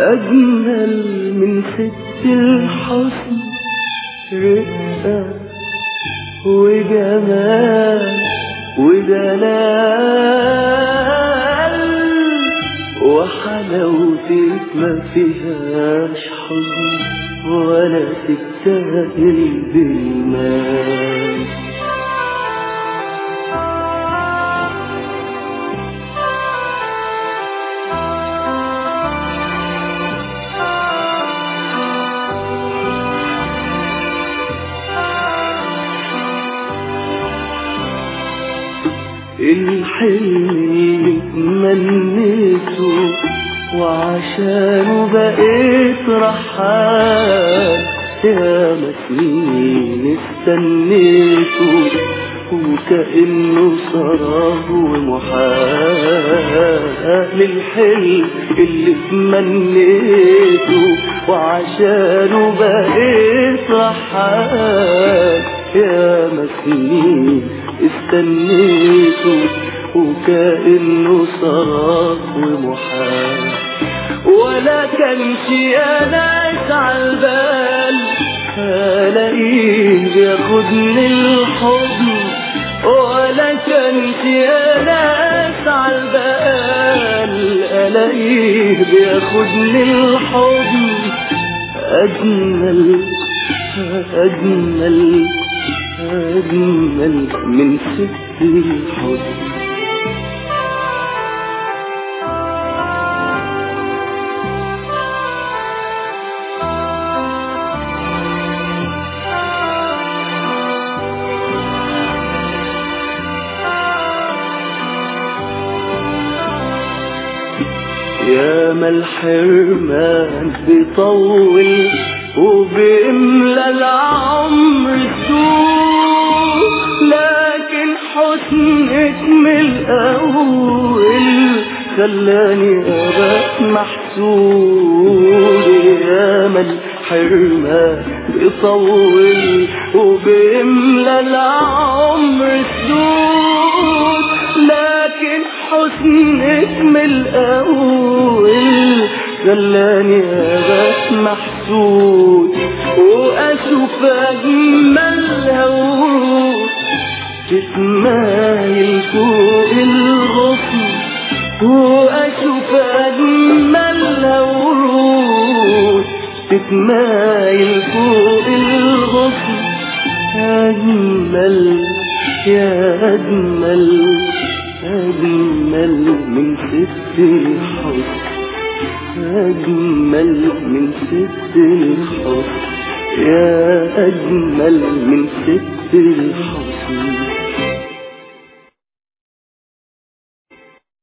أجمل من ست الحسن رقة وجمال ودلال وحلاوتك ما فيهاش حزن ولا تستاهل بالمال الحلم اللي تمنيته وعشانه بقيت رحال يا مسنين استنيته وكأنه صراه ومحال الحلم اللي تمنيته وعشانه بقيت رحال يا مسنين استنيته وكأنه صراخ ومحال ولا كانش ناس عالبال الاقيه بياخدني الحضن ولا كانش ناس عالبال الاقيه بياخدني الحضن اجمل اجمل أجمل من ست الحزن يا ما الحرمان بيطول وبيملى العمر سوء لكن حسنك من الأول خلاني أبقى محسود يا ما الحرمان بيطول وبيملى العمر سوء لكن حسنك من الأول خلاني أبقى محسود وأشوف أجملها ورود تتمايل فوق الغصن وأشوف أجملها ورود تتمايل فوق الغصن أجمل يا أجمل أجمل من ست الحسن أجمل من ست الحسن يا أجمل من ست الحسن